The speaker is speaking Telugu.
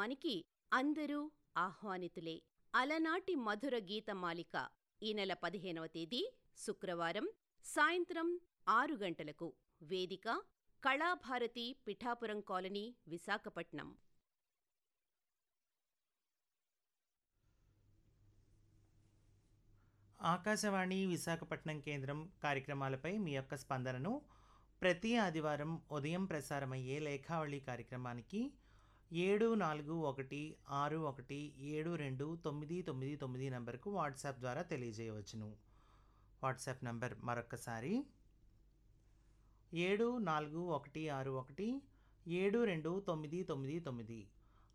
కార్యక్రమానికి అందరూ ఆహ్వానితులే అలనాటి మధుర గీతమాలిక ఈ నెల పదిహేనవ తేదీ శుక్రవారం సాయంత్రం ఆరు గంటలకు వేదిక కళాభారతి పిఠాపురం కాలనీ విశాఖపట్నం ఆకాశవాణి విశాఖపట్నం కేంద్రం కార్యక్రమాలపై మీ యొక్క స్పందనను ప్రతి ఆదివారం ఉదయం ప్రసారమయ్యే లేఖావళి కార్యక్రమానికి ఏడు నాలుగు ఒకటి ఆరు ఒకటి ఏడు రెండు తొమ్మిది తొమ్మిది తొమ్మిది నంబర్కు వాట్సాప్ ద్వారా తెలియజేయవచ్చును వాట్సాప్ నంబర్ మరొకసారి ఏడు నాలుగు ఒకటి ఆరు ఒకటి ఏడు రెండు తొమ్మిది తొమ్మిది తొమ్మిది